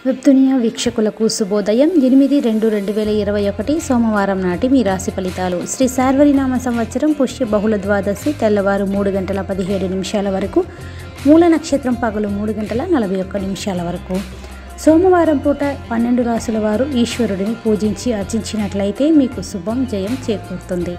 వెబ్దునియా వీక్షకులకు శుభోదయం ఎనిమిది రెండు రెండు వేల ఇరవై ఒకటి సోమవారం నాటి మీ రాశి ఫలితాలు శ్రీ శార్వరినామ సంవత్సరం పుష్య బహుళ ద్వాదశి తెల్లవారు మూడు గంటల పదిహేడు నిమిషాల వరకు మూల నక్షత్రం పగలు మూడు గంటల నలభై ఒక్క నిమిషాల వరకు సోమవారం పూట పన్నెండు రాసుల వారు ఈశ్వరుడిని పూజించి అర్చించినట్లయితే మీకు శుభం జయం చేకూరుతుంది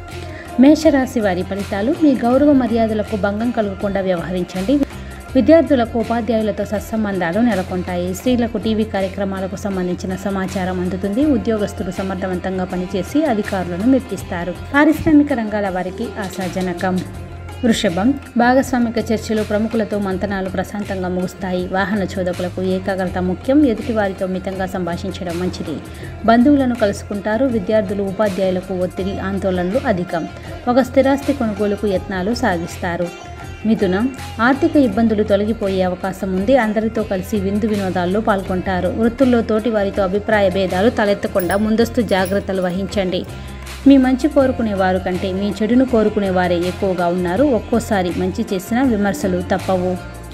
మేషరాశి వారి ఫలితాలు మీ గౌరవ మర్యాదలకు భంగం కలగకుండా వ్యవహరించండి విద్యార్థులకు ఉపాధ్యాయులతో సత్సంబంధాలు నెలకొంటాయి స్త్రీలకు టీవీ కార్యక్రమాలకు సంబంధించిన సమాచారం అందుతుంది ఉద్యోగస్తులు సమర్థవంతంగా పనిచేసి అధికారులను మెప్పిస్తారు పారిశ్రామిక రంగాల వారికి ఆశాజనకం వృషభం భాగస్వామిక చర్చలు ప్రముఖులతో మంతనాలు ప్రశాంతంగా ముగుస్తాయి వాహన చోదకులకు ఏకాగ్రత ముఖ్యం ఎదుటివారితో మితంగా సంభాషించడం మంచిది బంధువులను కలుసుకుంటారు విద్యార్థులు ఉపాధ్యాయులకు ఒత్తిడి ఆందోళనలు అధికం ఒక స్థిరాస్తి కొనుగోలుకు యత్నాలు సాగిస్తారు మిథునం ఆర్థిక ఇబ్బందులు తొలగిపోయే అవకాశం ఉంది అందరితో కలిసి విందు వినోదాల్లో పాల్గొంటారు వృత్తుల్లో తోటి వారితో అభిప్రాయ భేదాలు తలెత్తకుండా ముందస్తు జాగ్రత్తలు వహించండి మీ మంచి కోరుకునే వారు కంటే మీ చెడును కోరుకునే వారే ఎక్కువగా ఉన్నారు ఒక్కోసారి మంచి చేసిన విమర్శలు తప్పవు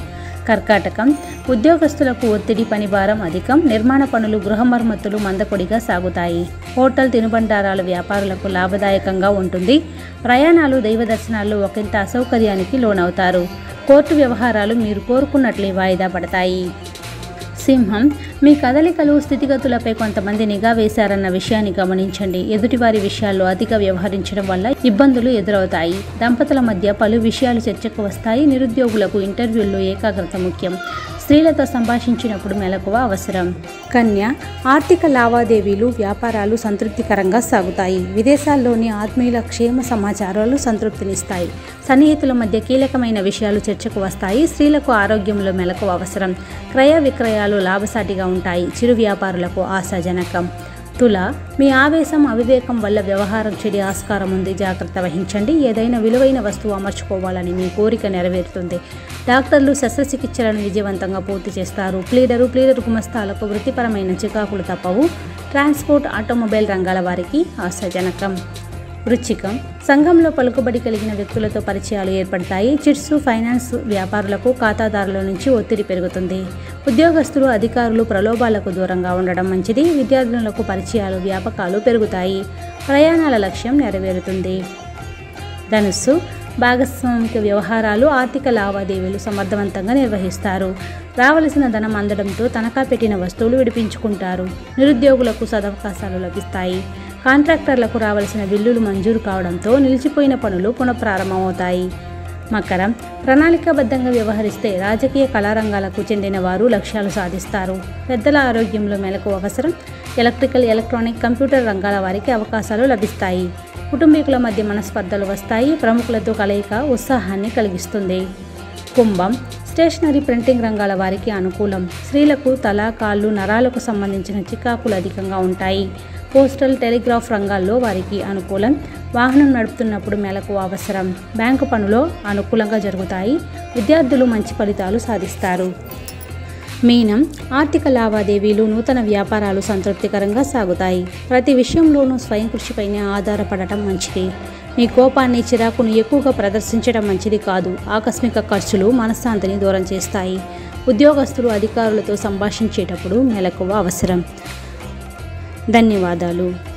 కర్కాటకం ఉద్యోగస్తులకు ఒత్తిడి పనిభారం అధికం నిర్మాణ పనులు గృహ మరమ్మతులు మందకొడిగా సాగుతాయి హోటల్ తినుబండారాల వ్యాపారులకు లాభదాయకంగా ఉంటుంది ప్రయాణాలు దైవ దర్శనాలు ఒకంత అసౌకర్యానికి లోనవుతారు కోర్టు వ్యవహారాలు మీరు కోరుకున్నట్లే వాయిదా పడతాయి సింహం మీ కదలికలు స్థితిగతులపై కొంతమంది నిఘా వేశారన్న విషయాన్ని గమనించండి ఎదుటివారి విషయాల్లో అతిగా వ్యవహరించడం వల్ల ఇబ్బందులు ఎదురవుతాయి దంపతుల మధ్య పలు విషయాలు చర్చకు వస్తాయి నిరుద్యోగులకు ఇంటర్వ్యూల్లో ఏకాగ్రత ముఖ్యం స్త్రీలతో సంభాషించినప్పుడు మెలకువ అవసరం కన్య ఆర్థిక లావాదేవీలు వ్యాపారాలు సంతృప్తికరంగా సాగుతాయి విదేశాల్లోని ఆత్మీయుల క్షేమ సమాచారాలు సంతృప్తినిస్తాయి సన్నిహితుల మధ్య కీలకమైన విషయాలు చర్చకు వస్తాయి స్త్రీలకు ఆరోగ్యంలో మెలకు అవసరం క్రయ విక్రయాలు లాభసాటిగా ఉంటాయి చిరు వ్యాపారులకు ఆశాజనకం తుల మీ ఆవేశం అవివేకం వల్ల వ్యవహారం చెడి ఆస్కారం ఉంది జాగ్రత్త వహించండి ఏదైనా విలువైన వస్తువు అమర్చుకోవాలని మీ కోరిక నెరవేరుతుంది డాక్టర్లు శస్త్రచికిత్సలను విజయవంతంగా పూర్తి చేస్తారు ప్లీడరు ప్లీడరు గుమస్తాలకు వృత్తిపరమైన చికాకులు తప్పవు ట్రాన్స్పోర్ట్ ఆటోమొబైల్ రంగాల వారికి ఆశాజనకం వృచ్చికం సంఘంలో పలుకుబడి కలిగిన వ్యక్తులతో పరిచయాలు ఏర్పడతాయి చిట్స్ ఫైనాన్స్ వ్యాపారులకు ఖాతాదారుల నుంచి ఒత్తిడి పెరుగుతుంది ఉద్యోగస్తులు అధికారులు ప్రలోభాలకు దూరంగా ఉండడం మంచిది విద్యార్థులకు పరిచయాలు వ్యాపకాలు పెరుగుతాయి ప్రయాణాల లక్ష్యం నెరవేరుతుంది ధనుస్సు భాగస్వామిక వ్యవహారాలు ఆర్థిక లావాదేవీలు సమర్థవంతంగా నిర్వహిస్తారు రావలసిన ధనం అందడంతో తనఖా పెట్టిన వస్తువులు విడిపించుకుంటారు నిరుద్యోగులకు సదవకాశాలు లభిస్తాయి కాంట్రాక్టర్లకు రావలసిన బిల్లులు మంజూరు కావడంతో నిలిచిపోయిన పనులు పునఃప్రారంభమవుతాయి మకరం ప్రణాళికాబద్ధంగా వ్యవహరిస్తే రాజకీయ కళారంగాలకు చెందిన వారు లక్ష్యాలు సాధిస్తారు పెద్దల ఆరోగ్యంలో మెలకు అవసరం ఎలక్ట్రికల్ ఎలక్ట్రానిక్ కంప్యూటర్ రంగాల వారికి అవకాశాలు లభిస్తాయి కుటుంబీకుల మధ్య మనస్పర్ధలు వస్తాయి ప్రముఖులతో కలయిక ఉత్సాహాన్ని కలిగిస్తుంది కుంభం స్టేషనరీ ప్రింటింగ్ రంగాల వారికి అనుకూలం స్త్రీలకు తల కాళ్ళు నరాలకు సంబంధించిన చికాకులు అధికంగా ఉంటాయి పోస్టల్ టెలిగ్రాఫ్ రంగాల్లో వారికి అనుకూలం వాహనం నడుపుతున్నప్పుడు మెలకు అవసరం బ్యాంకు పనులు అనుకూలంగా జరుగుతాయి విద్యార్థులు మంచి ఫలితాలు సాధిస్తారు మీనం ఆర్థిక లావాదేవీలు నూతన వ్యాపారాలు సంతృప్తికరంగా సాగుతాయి ప్రతి విషయంలోనూ స్వయం కృషిపైనే ఆధారపడటం మంచిది మీ కోపాన్ని చిరాకును ఎక్కువగా ప్రదర్శించడం మంచిది కాదు ఆకస్మిక ఖర్చులు మనశ్శాంతిని దూరం చేస్తాయి ఉద్యోగస్తులు అధికారులతో సంభాషించేటప్పుడు మెలకువ అవసరం ధన్యవాదాలు